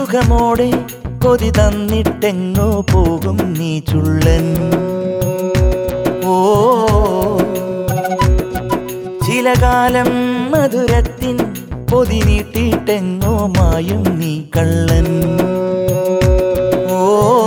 മുഖമോടെ കൊതി തന്നിട്ടെങ്ങോ പോകും നീ ചുള്ളൻ ഓ ചില കാലം മധുരത്തിൻ പൊതി നീട്ടിട്ടെങ്ങോ മായും നീ കള്ളൻ ഓ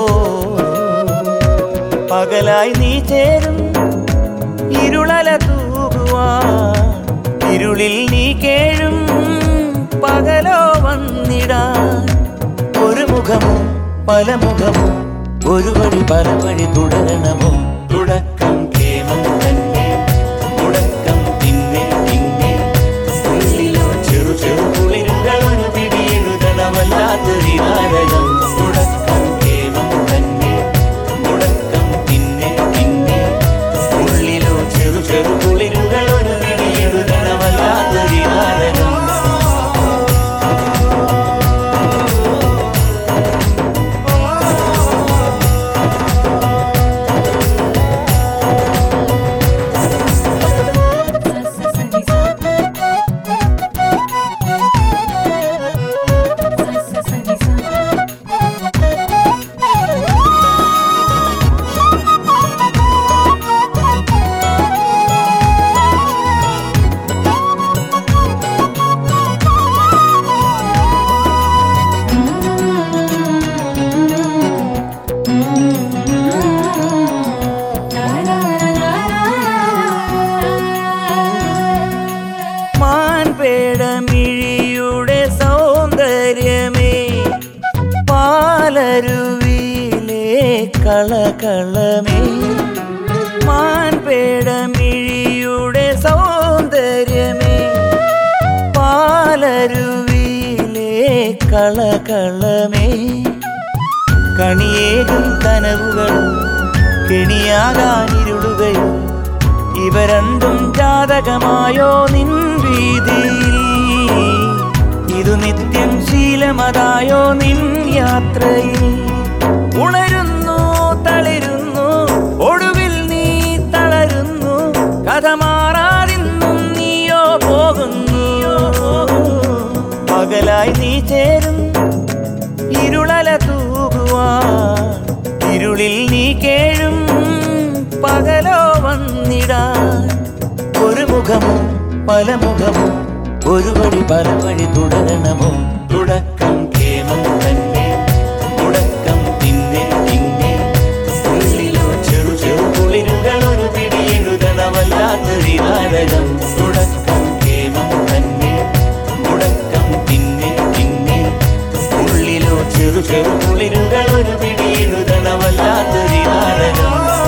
പകലായി നീ ചേരും ഇരുളല തൂകുവാ ഇരുളിൽ നീ കേഴും പകലോ വന്നിടാൻ ഒരു മുഖമോ പല മുഖമോ ഒരു വഴി പല വഴി തുടരണമോ തുടക്കം കേമം തന്നെ മുടക്കം പിന്നെ പിന്നെ ഉള്ളിലോ ചെറു ചെറു കുളിരുകൾ ഒരു പിടിയെഴുതണമല്ലാത്തൊരു നാരകം തുടക്കം കേമം തന്നെ മുടക്കം പിന്നെ പിന്നെ ഉള്ളിലോ ചെറു ചെറു കുളിരുകൾ ഒരു പിടിയെഴുതണമല്ലാത്തൊരു നാരകം മാൻപേടമിഴിയുടെ സൗന്ദര്യമേ പാലരുവിയിലെ കളകളമേ മാൻപേടമിഴിയുടെ സൗന്ദര്യമേ പാലരുവിയിലെ കളകളമേ കണിയേകും കനവുകളും കെണിയാകാനിരുളുകയോ ഇവ രണ്ടും ജാതകമായോ നിൻ വീതിയിൽ ഇതു നിത്യം ശീലമതായോ നിൻ യാത്രയിൽ ഉണരുന്നു തളിരുന്നു ഒടുവിൽ നീ തളരുന്നു കഥ മാറാതിന്നും നീയോ പോകുന്നു പകലായി നീ ചേരും ഇരുളല തൂകുവാ ഇരുളിൽ നീ കേഴും പകലോ വന്നിടാൻ ഒരു മുഖമോ പല മുഖമോ ഒരു വഴി പല വഴി തുടരണമോ തുടക്കം കേമം തന്നെ മുടക്കം പിന്നെ പിന്നെ ഉള്ളിലോ ചെറു ചെറു കുളിരുകൾ ഒരു പിടിയെഴുതണമല്ലാത്തൊരു നാടകം തുടക്കം കേമം തന്നെ മുടക്കം പിന്നെ പിന്നെ ഉള്ളിലോ ചെറു ചെറു കുളിരുകൾ ഒരു പിടിയെഴുതണമല്ലാത്തൊരു നാടകം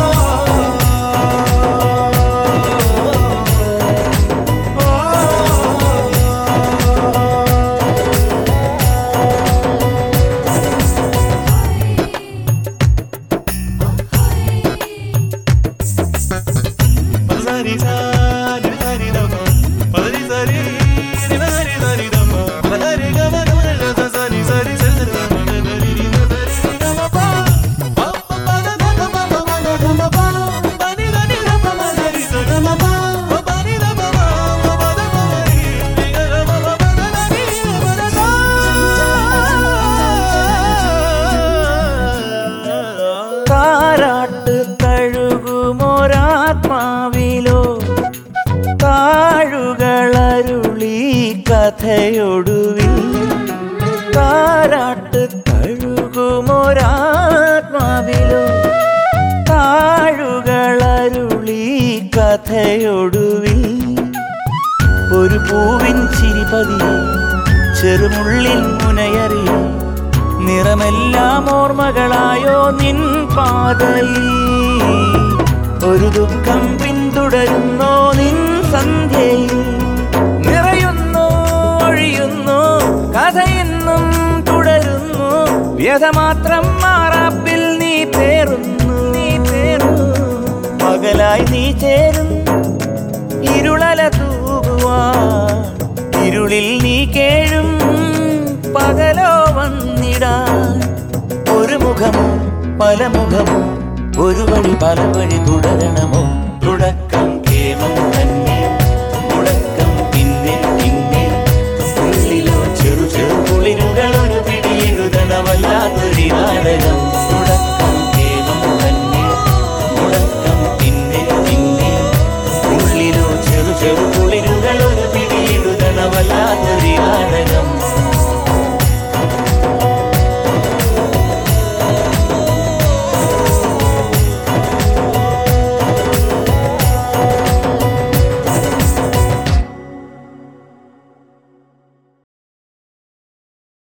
താരാട്ട് തഴുകുമൊരാത്മാവിലോ താഴുകളരുളി കഥയൊടുവിൽ താരാട്ട് തഴുകുമൊരാത്മാവിലോ താഴുകളരുളി കഥയൊടുവിൽ ഒരു പൂവിൻ ചിരിപതി ചെറുമുള്ളിൽ മുനയറിയ നിറമെല്ലാം ഓർമ്മകളായോ നിൻ പാതയിൽ ഒരു ദുഃഖം പിന്തുടരുന്നോ നിൻ സന്ധ്യയിൽ നിറയുന്നു ഒഴിയുന്നു കഥയെന്നും തുടരുന്നു വ്യഥ മാത്രം മാറാപ്പിൽ നീ പേറുന്നു നീ പേറുന്നു പകലായി നീ ചേരും ഇരുളല തൂകുവാ ഇരുളിൽ നീ കേഴും പകലോ വന്നിടാൻ ഒരു മുഖമോ പല മുഖമോ ഒരു വഴി പല വഴി തുടരണമോ തുടക്കം കേമം തന്നെ മുടക്കം പിന്നെ പിന്നെ ഉള്ളിലോ ചെറു ചെറു കുളിരുകൾ ഒരു പിടിയെഴുതണ നാടകം